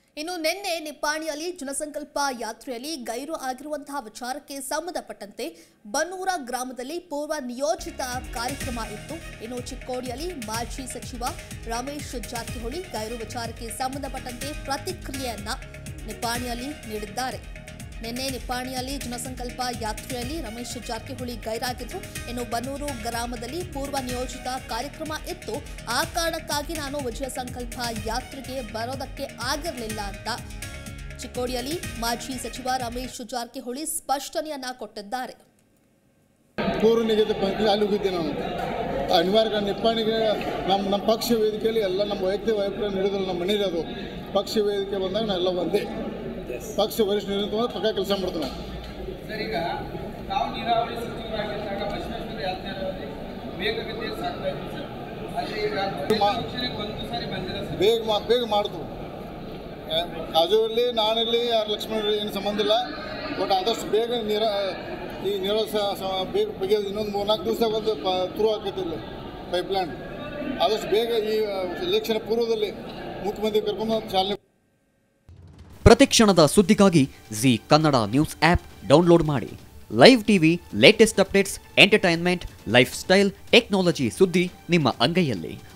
ಇನ್ನು ನಿನ್ನೆ ನಿಪ್ಪಾಣಿಯಲ್ಲಿ ಜನಸಂಕಲ್ಪ ಯಾತ್ರೆಯಲ್ಲಿ ಗೈರು ಆಗಿರುವಂತಹ ವಿಚಾರಕ್ಕೆ ಸಂಬಂಧಪಟ್ಟಂತೆ ಬನ್ನೂರ ಗ್ರಾಮದಲ್ಲಿ ಪೂರ್ವ ನಿಯೋಜಿತ ಕಾರ್ಯಕ್ರಮ ಇತ್ತು ಇನ್ನು ಚಿಕ್ಕೋಡಿಯಲ್ಲಿ ಮಾಜಿ ಸಚಿವ ರಮೇಶ್ ಜಾರಕಿಹೊಳಿ ಗೈರು ವಿಚಾರಕ್ಕೆ ಸಂಬಂಧಪಟ್ಟಂತೆ ಪ್ರತಿಕ್ರಿಯೆಯನ್ನ ನಿಪ್ಪಾಣಿಯಲ್ಲಿ ನೀಡಿದ್ದಾರೆ ನಿನ್ನೆ ನಿಪ್ಪಾಣಿಯಲ್ಲಿ ಜನಸಂಕಲ್ಪ ಯಾತ್ರೆಯಲ್ಲಿ ರಮೇಶ್ ಜಾರಕಿಹೊಳಿ ಗೈರಾಗಿದ್ರು ಇನ್ನು ಬನ್ನೂರು ಗ್ರಾಮದಲ್ಲಿ ಪೂರ್ವ ನಿಯೋಜಿತ ಕಾರ್ಯಕ್ರಮ ಇತ್ತು ಆ ಕಾರಣಕ್ಕಾಗಿ ನಾನು ವಿಜಯ ಸಂಕಲ್ಪ ಯಾತ್ರೆಗೆ ಬರೋದಕ್ಕೆ ಆಗಿರಲಿಲ್ಲ ಅಂತ ಚಿಕ್ಕೋಡಿಯಲ್ಲಿ ಮಾಜಿ ಸಚಿವ ರಮೇಶ್ ಜಾರಕಿಹೊಳಿ ಸ್ಪಷ್ಟನೆಯನ್ನ ಕೊಟ್ಟಿದ್ದಾರೆ ಪೂರ್ವ ನಿಗದಿತ ಪಂಕ್ತಿ ಅಲ್ಲಿ ಹೋಗಿದ್ದೆ ನಾನು ಅನಿವಾರ್ಯ ನಿಪ್ಪಾಣಿಗೆ ನಮ್ಮ ನಮ್ಮ ಪಕ್ಷ ವೇದಿಕೆಯಲ್ಲಿ ಎಲ್ಲ ನಮ್ಮ ವೈಯಕ್ತಿಕ ಅಭಿಪ್ರಾಯ ನೀಡಿದ್ರು ನಮ್ಮ ಮನೇಲಿ ಅದು ಪಕ್ಷ ವೇದಿಕೆ ಬಂದಾಗ ನಾನು ಎಲ್ಲ ಬಂದೆ ಪಕ್ಷ ವರಿಷ್ಠ ನಿಂತು ಪಕ್ಕ ಕೆಲಸ ಮಾಡ್ತೀನಿ ನಾವು ಸರ್ ಈಗ ನಾವು ನೀರಾವರಿ ಸಚಿವರಾಗಿದ್ದಾಗ ಬಸವೇಶ್ವರ ಯಾತ್ರೆ ಬೇಗಗತಿಯಲ್ಲಿ ಸಾಕ್ತಾ ಇದ್ವಿ ಸರ್ ಅಲ್ಲಿ ಈಗ ಮಾ- ಪಕ್ಷಕ್ಕೆ ಒಂದು ಸಾರಿ ಬಂದಿದೆ ಸರ್ ಬೇಗ ಮಾ ಬೇಗ ಮಾಡ್ತು ಕಾಜುವಲ್ಲಿ ನಾನಿರಲಿ ಯಾರು ಲಕ್ಷ್ಮಣ ಇರಲಿ ಏನು ಸಂಬಂಧ ಇಲ್ಲ ಬಟ್ ಆದಷ್ಟು ಬೇಗ ನೀರ ಈ ನೀರ ಸ- ಸ- ಬೇಗ ಬಗೆ ಇನ್ನೊಂದು ಮೂರ್ನಾಲ್ಕು ದಿವಸ ಒಂದು ಪ ತುರು ಹಾಕೈತಿ ಇಲ್ಲಿ ಪೈಪ್ಲೈನ್ ಆದಷ್ಟು ಬೇಗ ಈ ಎಲೆಕ್ಷನ್ ಪೂರ್ವದಲ್ಲಿ ಮುಖ್ಯಮಂತ್ರಿ ಕರ್ಕೊಂಡು ಚಾಲನೆ ಪ್ರತಿಕ್ಷಣದ ಸುದ್ದಿಗಾಗಿ Zee Kannada news app download ಮಾಡಿ live TV latest updates entertainment lifestyle technology ಸುದ್ದಿ ನಿಮ್ಮ ಅಂಗೈಯಲ್ಲಿ